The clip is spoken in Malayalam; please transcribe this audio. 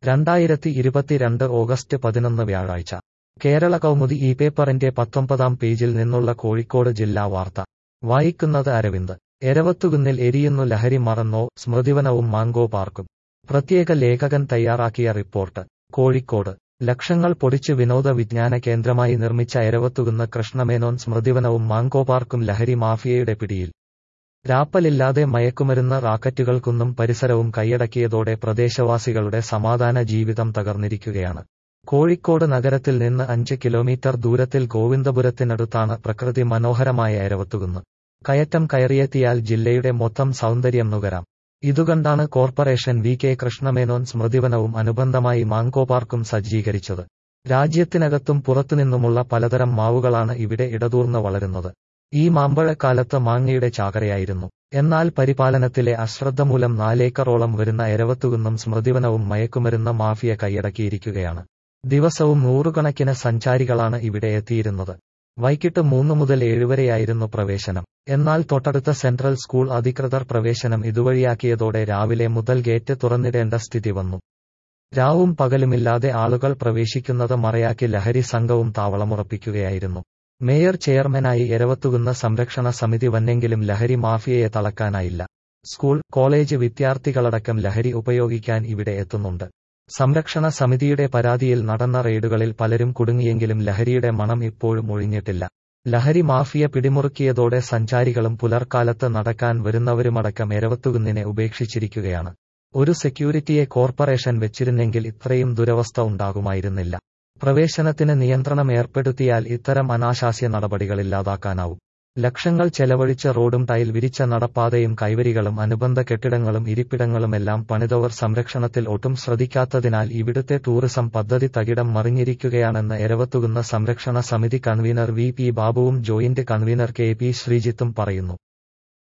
രണ്ടായിരത്തി ഇരുപത്തിരണ്ട് ഓഗസ്റ്റ് പതിനൊന്ന് വ്യാഴാഴ്ച കേരള കൗമുദി ഈ പേപ്പറിന്റെ പത്തൊമ്പതാം പേജിൽ നിന്നുള്ള കോഴിക്കോട് ജില്ലാ വാർത്ത വായിക്കുന്നത് അരവിന്ദ് എരവത്തുകുന്നിൽ എരിയുന്നു ലഹരി മറന്നോ സ്മൃതിവനവും മാങ്കോ പാർക്കും പ്രത്യേക ലേഖകൻ തയ്യാറാക്കിയ റിപ്പോർട്ട് കോഴിക്കോട് ലക്ഷങ്ങൾ പൊടിച്ച് വിനോദ വിജ്ഞാന കേന്ദ്രമായി നിർമ്മിച്ച എരവത്തുകുന്ന് കൃഷ്ണമേനോൻ സ്മൃതിവനവും മാങ്കോ പാർക്കും ലഹരി മാഫിയയുടെ പിടിയിൽ രാപ്പലില്ലാതെ മയക്കുമരുന്ന് റാക്കറ്റുകൾക്കുന്നും പരിസരവും കൈയടക്കിയതോടെ പ്രദേശവാസികളുടെ സമാധാന ജീവിതം തകർന്നിരിക്കുകയാണ് കോഴിക്കോട് നഗരത്തിൽ നിന്ന് അഞ്ച് കിലോമീറ്റർ ദൂരത്തിൽ ഗോവിന്ദപുരത്തിനടുത്താണ് പ്രകൃതി മനോഹരമായ എരവത്തുകുന്ന് കയറ്റം കയറിയെത്തിയാൽ ജില്ലയുടെ മൊത്തം സൗന്ദര്യം നുകരാം ഇതുകണ്ടാണ് കോർപ്പറേഷൻ വി കെ കൃഷ്ണമേനോൻ സ്മൃതിവനവും അനുബന്ധമായി മാങ്കോ പാർക്കും സജ്ജീകരിച്ചത് രാജ്യത്തിനകത്തും പുറത്തുനിന്നുമുള്ള പലതരം മാവുകളാണ് ഇവിടെ ഇടതൂർന്ന് വളരുന്നത് ഈ മാമ്പഴക്കാലത്ത് മാങ്ങയുടെ ചാകരയായിരുന്നു എന്നാൽ പരിപാലനത്തിലെ അശ്രദ്ധ മൂലം നാലേക്കറോളം വരുന്ന എരവത്തുകുന്നും സ്മൃതിവനവും മയക്കുമരുന്ന് മാഫിയ കൈയടക്കിയിരിക്കുകയാണ് ദിവസവും നൂറുകണക്കിന് സഞ്ചാരികളാണ് ഇവിടെ എത്തിയിരുന്നത് വൈകിട്ട് മൂന്ന് മുതൽ ഏഴുവരെയായിരുന്നു പ്രവേശനം എന്നാൽ തൊട്ടടുത്ത സെൻട്രൽ സ്കൂൾ അധികൃതർ പ്രവേശനം ഇതുവഴിയാക്കിയതോടെ രാവിലെ മുതൽ ഗേറ്റ് തുറന്നിടേണ്ട സ്ഥിതി വന്നു രാവും പകലുമില്ലാതെ ആളുകൾ പ്രവേശിക്കുന്നത് മറയാക്കി ലഹരി സംഘവും താവളമുറപ്പിക്കുകയായിരുന്നു മേയർ ചെയർമാനായി എരവത്തുകുന്ന സംരക്ഷണ സമിതി വന്നെങ്കിലും ലഹരി മാഫിയയെ തളക്കാനായില്ല സ്കൂൾ കോളേജ് വിദ്യാർത്ഥികളടക്കം ലഹരി ഉപയോഗിക്കാൻ ഇവിടെ എത്തുന്നുണ്ട് സംരക്ഷണ സമിതിയുടെ പരാതിയിൽ നടന്ന റെയ്ഡുകളിൽ പലരും കുടുങ്ങിയെങ്കിലും ലഹരിയുടെ മണം ഇപ്പോഴും ഒഴിഞ്ഞിട്ടില്ല ലഹരി മാഫിയ പിടിമുറുക്കിയതോടെ സഞ്ചാരികളും പുലർക്കാലത്ത് നടക്കാൻ വരുന്നവരുമടക്കം എരവത്തുകുന്നിനെ ഉപേക്ഷിച്ചിരിക്കുകയാണ് ഒരു സെക്യൂരിറ്റിയെ കോർപ്പറേഷൻ വെച്ചിരുന്നെങ്കിൽ ഇത്രയും ദുരവസ്ഥ ഉണ്ടാകുമായിരുന്നില്ല പ്രവേശനത്തിന് നിയന്ത്രണം ഏർപ്പെടുത്തിയാൽ ഇത്തരം അനാശാസ്യ നടപടികളില്ലാതാക്കാനാവും ലക്ഷങ്ങൾ ചെലവഴിച്ച റോഡും ടൈൽ വിരിച്ച നടപ്പാതയും കൈവരികളും അനുബന്ധ കെട്ടിടങ്ങളും ഇരിപ്പിടങ്ങളുമെല്ലാം പണിതവർ സംരക്ഷണത്തിൽ ഒട്ടും ശ്രദ്ധിക്കാത്തതിനാൽ ഇവിടുത്തെ ടൂറിസം പദ്ധതി തകിടം മറിഞ്ഞിരിക്കുകയാണെന്ന് എരവത്തുകുന്ന സംരക്ഷണ സമിതി കൺവീനർ വി പി ബാബുവും ജോയിന്റ് കൺവീനർ കെ പി ശ്രീജിത്തും പറയുന്നു